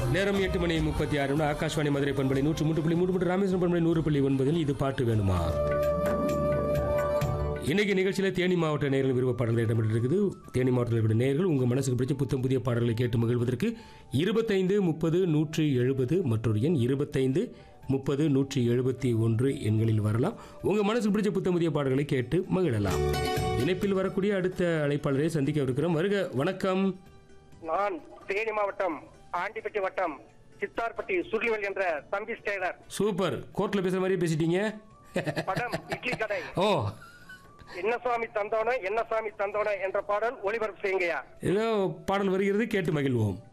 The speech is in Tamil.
நேரம் எட்டு மணி முப்பத்தி ஆறு நிமிடம். ஆகாஷ்வாணி மதுரை பண்பலை நூற்று மூன்று புள்ளி மூன்று மற்றும் ராமேஸ்வரம் பண்பலை நூறு புள்ளி ஒன்பதில் இது பாட்டு வேணுமா இன்னைக்கு நிகழ்ச்சியில் தேனி மாவட்ட நேர்கள் விருப்ப பாடல்கள் இடம்பெற்று இருக்குது தேனி மாவட்டத்தில் இருக்கிற நேர்கள் உங்கள் மனசுக்கு பிடிச்ச புத்தம் புதிய பாடல்களை கேட்டு மகிழ்வதற்கு இருபத்தைந்து முப்பது நூற்றி எழுபது மற்றொரு எண் இருபத்தைந்து முப்பது நூற்றி எழுபத்தி ஒன்று எண்களில் வரலாம் உங்கள் மனசுக்கு பிடிச்ச புத்தம் புதிய பாடல்களை கேட்டு மகிழலாம் இணைப்பில் வரக்கூடிய அடுத்த அழைப்பாளரை சந்திக்க இருக்கிறோம் வருக வணக்கம் நான் தேனி மாவட்டம் ஆண்டிப்பட்டி வட்டம் சித்தார்பட்டி சுருளிவல் என்ற தம்பி ஸ்டேலர் சூப்பர் கோர்ட்டில் பேசுகிற மாதிரியே பேசிட்டீங்க படம் இட்லி கடை ஓ என்ன சாமி தந்தோன என்ன சாமி தந்தோன என்ற பாடல் ஒளிபரப்பு செய்யுங்கய்யா ஏதோ பாடல் வருகிறது கேட்டு மகிழ்வோம்